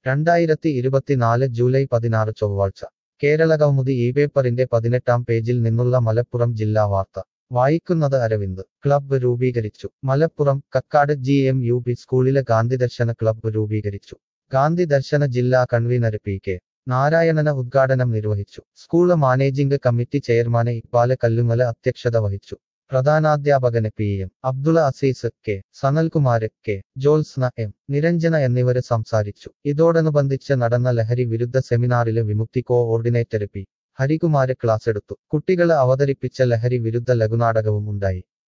രണ്ടായിരത്തി ഇരുപത്തിനാല് ജൂലൈ പതിനാറ് ചൊവ്വാഴ്ച കേരളകൗമുദി ഈ പേപ്പറിന്റെ പതിനെട്ടാം പേജിൽ നിന്നുള്ള മലപ്പുറം ജില്ലാ വാർത്ത വായിക്കുന്നത് അരവിന്ദ് ക്ലബ്ബ് രൂപീകരിച്ചു Malappuram Kakkad G M U P സ്കൂളിലെ ഗാന്ധിദർശന ക്ലബ്ബ് രൂപീകരിച്ചു ഗാന്ധിദർശന ജില്ലാ കൺവീനർ പി കെ നാരായണന ഉദ്ഘാടനം നിർവഹിച്ചു സ്കൂള് മാനേജിംഗ് കമ്മിറ്റി ചെയർമാനെ ഇക്ബാല് കല്ലുങ്ങല അധ്യക്ഷത വഹിച്ചു പ്രധാനാധ്യാപകന് P M Abdulla Azeez K Sanalkumar K Jyotsna M Niranjana എന്നിവര് സംസാരിച്ചു ഇതോടനുബന്ധിച്ച് നടന്ന ലഹരി വിരുദ്ധ സെമിനാറില് വിമുക്തി കോഓർഡിനേറ്റർ പി ഹരികുമാര് ക്ലാസ്സെടുത്തു കുട്ടികള് അവതരിപ്പിച്ച ലഹരി വിരുദ്ധ ലഘുനാടകവും ഉണ്ടായി